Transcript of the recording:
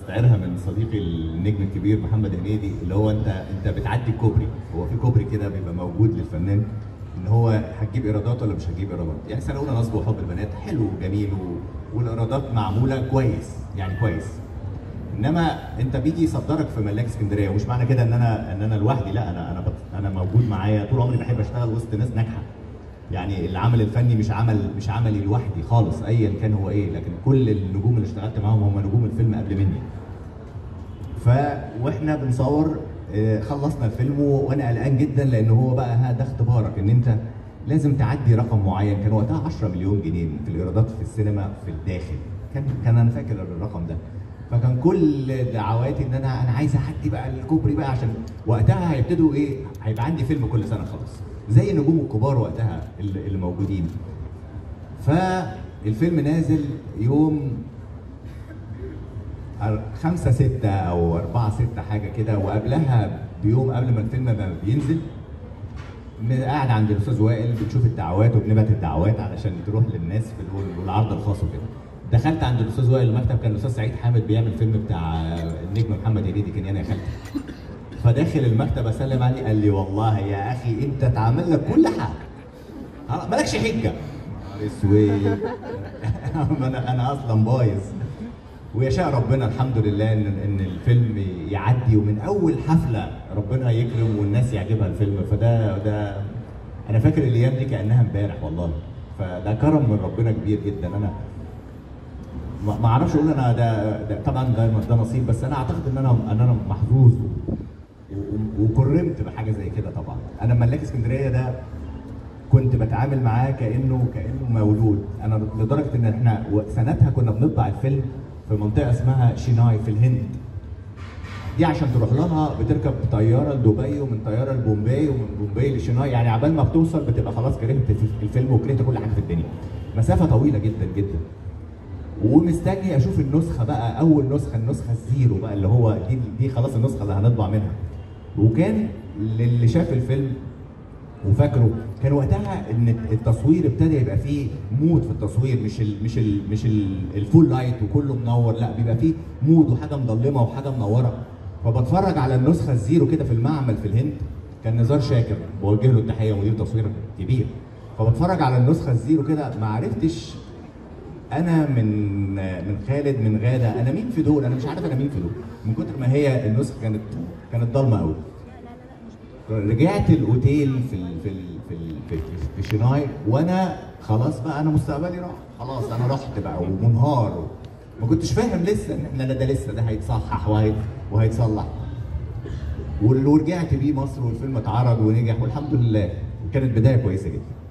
استعيرها من صديقي النجم الكبير محمد هنيدي اللي هو انت انت بتعدي الكوبري هو في كوبري كده بيبقى موجود للفنان ان هو هتجيب ايرادات ولا مش هتجيب ايرادات يعني سنه اولى نصب وحب البنات حلو وجميل و... والايرادات معموله كويس يعني كويس انما انت بيجي يصدرك في ملاك اسكندريه ومش معنى كده ان انا ان انا لوحدي لا انا انا بت... انا موجود معايا طول عمري بحب اشتغل وسط ناس ناجحه يعني العمل الفني مش عمل مش عملي لوحدي خالص ايا كان هو ايه لكن كل النجوم اللي اشتغلت معاهم هم نجوم الفيلم قبل مني ف واحنا بنصور آه، خلصنا الفيلم و- وانا قلقان جدا لان هو بقى ها ده اختبارك ان انت لازم تعدي رقم معين كان وقتها 10 مليون جنيه في الايرادات في السينما في الداخل كان كان انا فاكر الرقم ده فكان كل دعواتي ان انا انا عايز اعدي بقى الكوبري بقى عشان وقتها هيبتدوا ايه هيبقى عندي فيلم كل سنه خلاص زي النجوم الكبار وقتها اللي اللي موجودين فالفيلم نازل يوم خمسة ستة أو أربعة ستة حاجة كده وقبلها بيوم قبل ما الفيلم ما بينزل م- قاعد عند الأستاذ وائل بنشوف الدعوات وبنبعت الدعوات علشان تروح للناس في ال- والعرض الخاص وكده. دخلت عند الأستاذ وائل المكتب كان الأستاذ سعيد حامد بيعمل فيلم بتاع النجم محمد هنيدي كان أنا يا خالتي. فداخل المكتب أسلم عليه قال لي والله يا أخي أنت اتعمل لك كل حاجة. خلاص، مالكش حجة. نهار اسود انا انا اصلا بايظ ويشاء ربنا الحمد لله ان ان الفيلم يعدي ومن اول حفله ربنا يكرم والناس يعجبها الفيلم فده ده انا فاكر الايام دي كانها امبارح والله فده كرم من ربنا كبير جدا انا ما ما اعرفش اقول انا ده, ده طبعا ده ده نصيب بس انا اعتقد ان انا ان انا محظوظ و- و- وكرمت بحاجه زي كده طبعا انا ملاك اسكندريه ده كنت بتعامل معاه كانه كانه مولود انا لدرجه ان احنا سنتها كنا بنطبع الفيلم في منطقه اسمها شيناي في الهند دي عشان تروح لها بتركب طياره لدبي ومن طياره لبومباي ومن بومباي لشيناي يعني عبال ما بتوصل بتبقى خلاص كرهت الفيلم وكرهت كل حاجه في الدنيا مسافه طويله جدا جدا ومستني اشوف النسخه بقى اول نسخه النسخه الزيرو بقى اللي هو دي دي خلاص النسخه اللي هنطبع منها وكان للي شاف الفيلم وفاكره كان وقتها ان التصوير ابتدى يبقى فيه مود في التصوير مش ال مش ال مش ال الفول لايت وكله منور لا بيبقى فيه مود وحاجه مظلمه وحاجه منوره فبتفرج على النسخه الزيرو كده في المعمل في الهند كان نزار شاكر بوجه له التحيه مدير تصوير كبير فبتفرج على النسخه الزيرو كده ما عرفتش انا من من خالد من غاده انا مين في دول انا مش عارف انا مين في دول من كتر ما هي النسخه كانت كانت ضلمه قوي رجعت الاوتيل في ال في ال في ال في, في شيناي وانا خلاص بقى انا مستقبلي راح خلاص انا رحت بقى ومنهار ما كنتش فاهم لسه ان احنا لا ده لسه ده هيتصحح وهي وهيتصلح وال- ورجعت بيه مصر والفيلم اتعرض ونجح والحمد لله كانت بدايه كويسه جدا